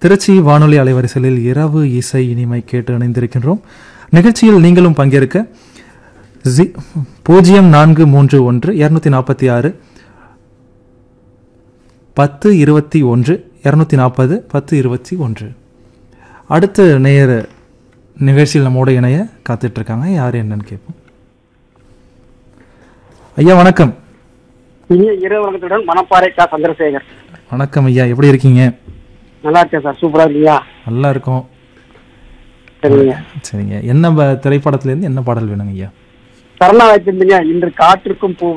திருச்சி வானொலி அலைவரிசையில் இரவு இசை இனிமை கேட்டு இணைந்திருக்கின்றோம் நிகழ்ச்சியில் நீங்களும் பங்கேற்க ஜி பூஜ்ஜியம் நான்கு மூன்று ஒன்று இரநூத்தி நாற்பத்தி ஆறு பத்து இருபத்தி ஒன்று இரநூத்தி நாற்பது பத்து இருபத்தி ஒன்று அடுத்த நேயர் நிகழ்ச்சியில் நம்மோட இணைய காத்துட்டு இருக்காங்க யார் என்னன்னு கேட்போம் ஐயா வணக்கம் இனிய இரவு வணக்கத்துடன் மணப்பாறை கா சந்திரசேகர் வணக்கம் ஐயா எப்படி இருக்கீங்க நல்லா இருக்கேன் சார் சூப்பரா இருக்கீங்களா நல்லா இருக்கோம் சரிங்க சரிங்க என்ன ப- திரைப்படத்திலேருந்து என்ன பாடல் வேணுங்க ஐயா சரணா வச்சிருந்தீங்க இன்று காற்றுக்கும் பூ